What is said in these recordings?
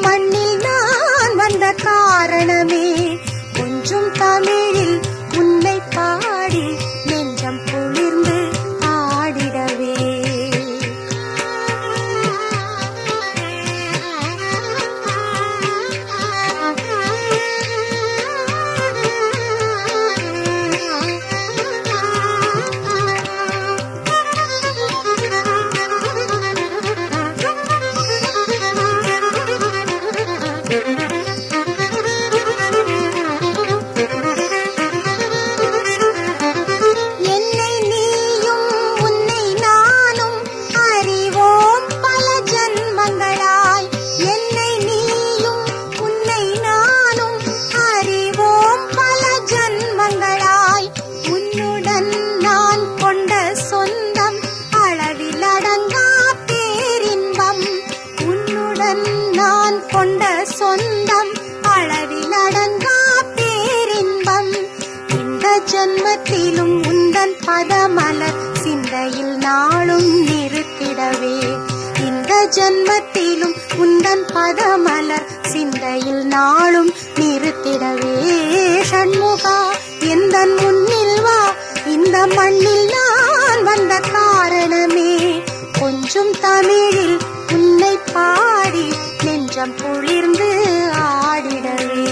மண்ணில் நான் வந்த காரணமே கொஞ்சம் தமிழில் உன்னை பாடி நெஞ்சம் குளிர்ந்து ஆடிடவே என்னை நீயும் உன்னை நானும் அறிவோம் பல ஜன்மங்களாய் என்னை நீயும் உன்னை நானும் அறிவோம் பல ஜன்மங்களாய் உன்னுடன் நான் கொண்ட சொந்தம் அளவில் அடங்கா பேரின்பம் உன்னுடன் நான் கொண்ட சொந்தம் அளவில் அடங்கா பேரின்பம் இந்த ஜன்மத்திலும் உந்தன் பதமலர் சிந்தையில் நாளும் நிறுத்திடவே இந்த ஜன்மத்திலும் உந்தன் பதமலர் சிந்தையில் நாளும் நிறுத்திடவே ஷண்முகா எந்தன் முன்னில் வா இந்த மண்ணில் நான் வந்த காரணமே கொஞ்சம் தமிழில் உன்னை பாடி நெஞ்சம் குளிர்ந்து ஆடிடவே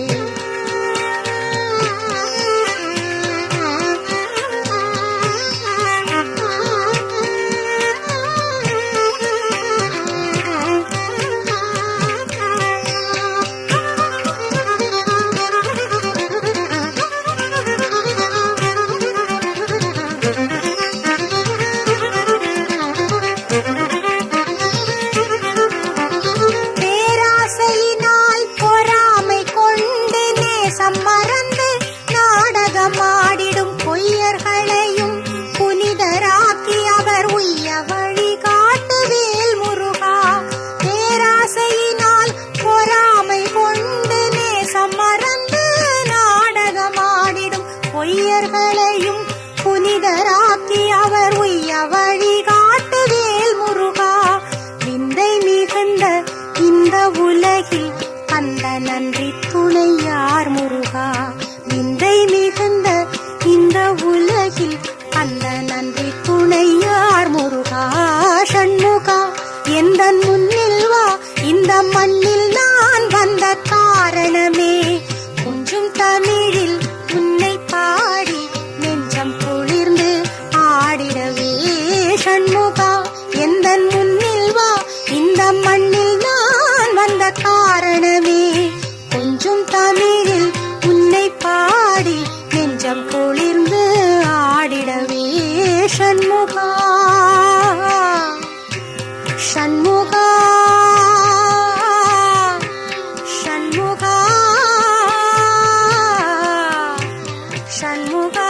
பேராசையினால் பொறாமை கொண்டு நேசம் மறந்து நாடகமாடிடும் பொய்யர்களையும் புனிதராக்கி அவர் உய்ய வழி காட்டுவேல் முருகா பேராசையினால் பொறாமை கொண்டு நேசம் மறந்து நாடகமாடிடும் பொய்யர்களையும் புனிதராக்கி அவர் உய்ய வழி காட்டுவேல் முருகா விந்தை மிகுந்த இந்த உலகில் அந்த நன்றி துணை யார் முருகா விந்தை மிகுந்த இந்த உலகில் அந்த நன்றி துணை யார் முருகா ஷண்முகா எந்த முன்னில் வா இந்த மண்ணில் நான் வந்த காரணமே கொஞ்சம் தமிழில் உன்னை பாடி நெஞ்சம் குளிர்ந்து ஆடிடவே ஷண்முகா எந்த முன்னில் வா இந்த மண்ணில் நான் வந்த காரணமே கொஞ்சம் தமிழில் உன்னை பாடி நெஞ்சம் குளிர்ந்து ஆடிடவே ஷண்முகா ஷண்முகா ஷண்முகா ஷண்முகா